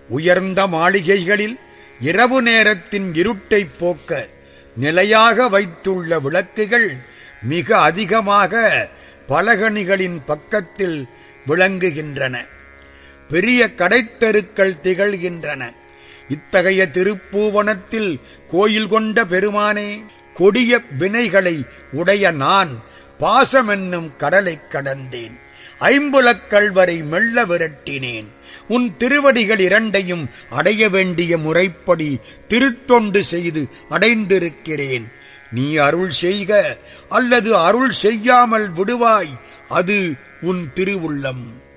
உயர்ந்த மாளிகைகளில் இரவு நேரத்தின் இருட்டைப் போக்க நிலையாக வைத்துள்ள விளக்குகள் மிக அதிகமாக பலகணிகளின் பக்கத்தில் விளங்குகின்றன பெரிய கடைத்தெருக்கள் திகழ்கின்றன இத்தகைய திருப்பூவனத்தில் கோயில் கொண்ட பெருமானே கொடிய வினைகளை உடைய நான் பாசமென்னும் கடலைக் கடந்தேன் ஐம்புலக்கள் வரை மெல்ல விரட்டினேன் உன் திருவடிகள் இரண்டையும் அடைய வேண்டிய முறைப்படி திருத்தொண்டு செய்து அடைந்திருக்கிறேன் நீ அருள் செய்க அல்லது அருள் செய்யாமல் விடுவாய் அது உன் திருவுள்ளம்